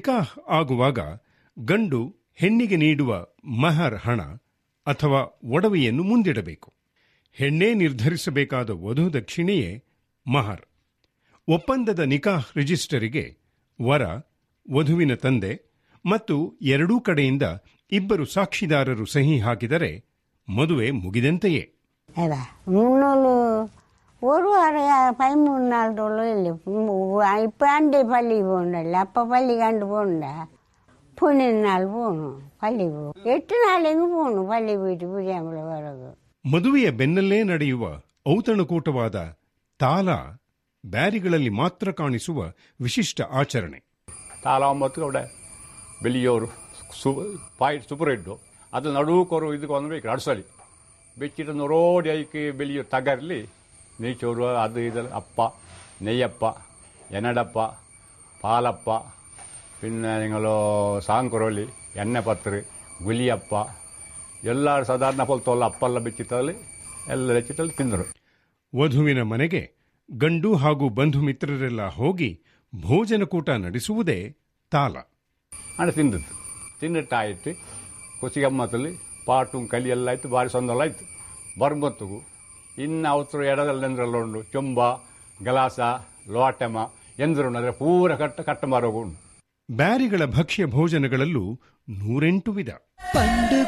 ನಿಕಾಹ್ ಆಗುವಾಗ ಗಂಡು ಹೆಣ್ಣಿಗೆ ನೀಡುವ ಮಹರ್ ಹಣ ಅಥವಾ ಒಡವೆಯನ್ನು ಮುಂದಿಡಬೇಕು ಹೆಣ್ಣೇ ನಿರ್ಧರಿಸಬೇಕಾದ ವಧು ದಕ್ಷಿಣೆಯೇ ಮಹರ್ ಒಪ್ಪಂದದ ನಿಕಾಹ್ ರಿಜಿಸ್ಟರಿಗೆ ವರ ವಧುವಿನ ತಂದೆ ಮತ್ತು ಎರಡೂ ಕಡೆಯಿಂದ ಇಬ್ಬರು ಸಾಕ್ಷಿದಾರರು ಸಹಿ ಹಾಕಿದರೆ ಮದುವೆ ಮುಗಿದಂತೆಯೇ ஏதா முன்னூறு ஒரு வாரம் பதிமூணு நாள் தொழில் இல்லை இப்போ அண்டை பள்ளி போகணும்ல அப்போ பள்ளி கண்டு போகணுண்டா பன்னெண்டு நாள் போகணும் பள்ளி போ எட்டு நாளைக்கு போகணும் பள்ளி போயிட்டு புரியாமல் வரகு ಮದುವೆಯ ಬೆನ್ನಲ್ಲೇ ನಡೆಯುವ ಔತಣಕೂಟವಾದ ತಾಲ ಬ್ಯಾರಿಗಳಲ್ಲಿ ಮಾತ್ರ ಕಾಣಿಸುವ ವಿಶಿಷ್ಟ ಆಚರಣೆ ತಾಲಾಂಬತ್ತು അവിടെ വലിയൊരു സു പായ സൂപ്പർ ഇട്ടു അത് നടുക്കൊരു ഇത് കൊണ്ടുപോയി അടസലി വെച്ചിട്ട് നൊറോടി അയക്ക് വലിയ തകരല് നെയ്ച്ചോറ് അത് ഇത് അപ്പ നെയ്യപ്പ എനടപ്പ പാലപ്പ പിന്നെ നിങ്ങൾ സാങ്കുറോലി എണ്ണപ്പത്തറ് ಗುಲಿಯಪ್ಪ ಎಲ್ಲರೂ ಸಾಧಾರಣ ಪೊಲ್ತೋಲ್ಲ ಅಪ್ಪೆಲ್ಲ ಬೆಚ್ಚಿತ್ತಲ್ಲಿ ಎಲ್ಲ ಬೆಚ್ಚಿತ್ತಲ್ಲಿ ತಿಂದರು ವಧುವಿನ ಮನೆಗೆ ಗಂಡು ಹಾಗೂ ಬಂಧು ಮಿತ್ರರೆಲ್ಲ ಹೋಗಿ ಭೋಜನಕೂಟ ನಡೆಸುವುದೇ ತಾಲ ಹಣ ತಿಂದದ್ದು ತಿನ್ನಿಟ್ಟಾಯಿತು ಕೊಸಿಗಮ್ಮತ್ತಲ್ಲಿ ಪಾಟು ಕಲಿ ಎಲ್ಲ ಆಯ್ತು ಭಾರಿ ಸಂದಲ ಆಯ್ತು ಬರ್ಮತ್ತುಗು ಇನ್ನು ಅವಸರ ಎಡದಲ್ಲಿ ಎಂದ್ರೆಲ್ಲ ಉಂಡು ಚೊಂಬ ಗಲಾಸ ಲೋಟಮ ಎಂದ್ರು ಅಂದರೆ ಪೂರ ಕಟ್ಟ ಕಟ್ಟ ಮಾರೋಗು ಉಂಡು ಬ್ಯಾರಿಗಳ ಭಕ್ಷ್ಯ ಭೋಜನಗಳಲ್ಲೂ ನೂರೆಂಟು ವಿಧ